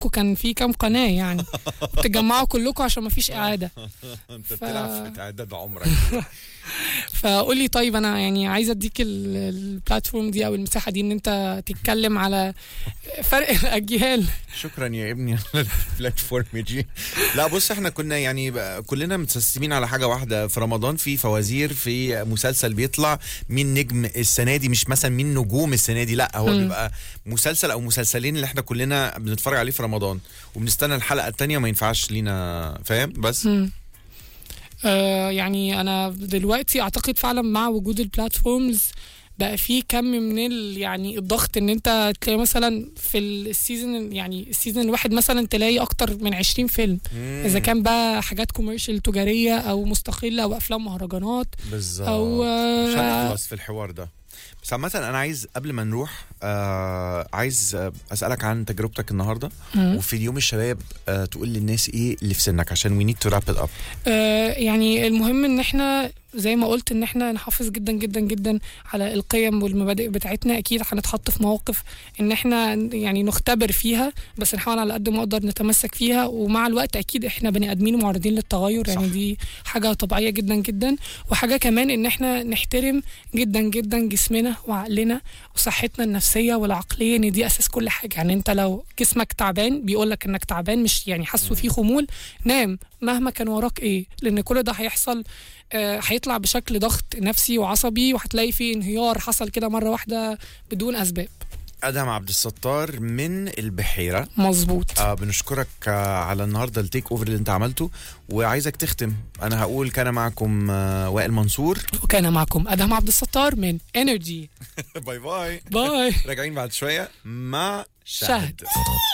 عندكم كان في كام قناه يعني تجمعوا كلكم عشان ما فيش اعاده انت ف- بتلعب في اعداد عمرك فقول لي طيب انا يعني عايزه اديك ال- البلاتفورم دي او المساحه دي ان انت تتكلم على فرق الاجيال شكرا يا ابني على البلاتفورم دي لا بص احنا كنا يعني بقى كلنا متسيستمين على حاجه واحده في رمضان في فوازير في مسلسل بيطلع مين نجم السنه دي مش مثلا مين نجوم السنه دي لا هو مم. بيبقى مسلسل او مسلسلين اللي احنا كلنا بنتفرج عليه في رمضان وبنستنى الحلقه التانية ما ينفعش لينا فاهم بس مم. آه يعني انا دلوقتي اعتقد فعلا مع وجود البلاتفورمز بقى في كم من ال يعني الضغط ان انت تلاقي مثلا في السيزون يعني السيزون الواحد مثلا تلاقي اكتر من 20 فيلم اذا كان بقى حاجات كوميرشال تجاريه او مستقله او افلام مهرجانات بالظبط او مش آه هنخلص في الحوار ده بس عامة أنا عايز قبل ما نروح آه عايز آه أسألك عن تجربتك النهاردة مم. وفي اليوم الشباب آه تقول للناس إيه اللي في سنك عشان وي نيد تو راب اب آه، يعني المهم ان احنا زي ما قلت ان احنا نحافظ جدا جدا جدا على القيم والمبادئ بتاعتنا اكيد هنتحط في مواقف ان احنا يعني نختبر فيها بس نحاول على قد ما نقدر نتمسك فيها ومع الوقت اكيد احنا بني ادمين معرضين للتغير صح. يعني دي حاجه طبيعيه جدا جدا وحاجه كمان ان احنا نحترم جدا جدا جسمنا وعقلنا وصحتنا النفسيه والعقليه ان دي اساس كل حاجه يعني انت لو جسمك تعبان بيقول لك انك تعبان مش يعني حاسه فيه خمول نام مهما كان وراك ايه لان كل ده هيحصل آه، هيطلع بشكل ضغط نفسي وعصبي وهتلاقي فيه انهيار حصل كده مره واحده بدون اسباب أدهم عبد الستار من البحيرة مظبوط آه بنشكرك آه على النهاردة التيك أوفر اللي أنت عملته وعايزك تختم أنا هقول كان معكم آه وائل منصور وكان معكم ادهم عبد الستار من انرجي باي باي باي راجعين بعد شوية مع شهد. شهد